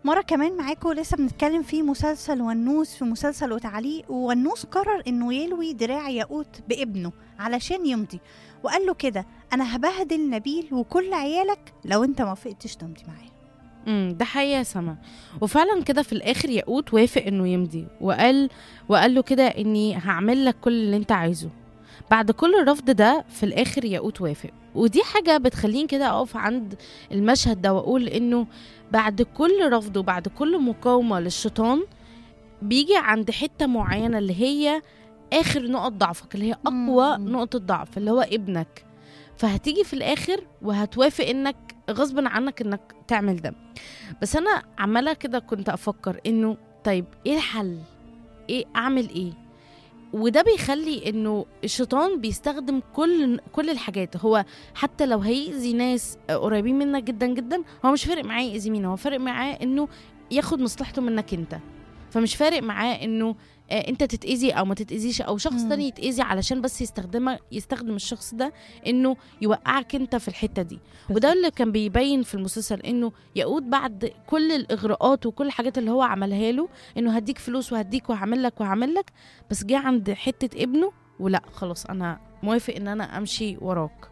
مرة كمان معاكم لسه بنتكلم في مسلسل ونوس في مسلسل وتعليق ونوس قرر انه يلوي دراع ياقوت بابنه علشان يمضي وقال له كده انا هبهدل نبيل وكل عيالك لو انت ما وافقتش تمضي معايا امم ده حقيقة يا سما وفعلا كده في الآخر ياقوت وافق إنه يمضي وقال وقال له كده إني هعمل لك كل اللي أنت عايزه بعد كل الرفض ده في الآخر ياقوت وافق ودي حاجة بتخليني كده أقف عند المشهد ده وأقول إنه بعد كل رفض وبعد كل مقاومة للشيطان بيجي عند حتة معينة اللي هي آخر نقط ضعفك اللي هي أقوى مم. نقطة ضعف اللي هو ابنك فهتيجي في الآخر وهتوافق إنك غصب عنك إنك تعمل ده بس أنا عمالة كده كنت أفكر إنه طيب إيه الحل؟ إيه أعمل إيه؟ وده بيخلي انه الشيطان بيستخدم كل كل الحاجات هو حتى لو هيأذي ناس قريبين منك جدا جدا هو مش فارق معاه يأذي مين هو فارق معاه انه ياخد مصلحته منك انت فمش فارق معاه انه آه، انت تتأذي او ما تتأذيش او شخص مم. تاني يتأذي علشان بس يستخدمك يستخدم الشخص ده انه يوقعك انت في الحتة دي وده اللي كان بيبين في المسلسل انه يقود بعد كل الاغراءات وكل الحاجات اللي هو عملها له انه هديك فلوس وهديك وهعمل لك وهعمل لك بس جه عند حتة ابنه ولا خلاص انا موافق ان انا امشي وراك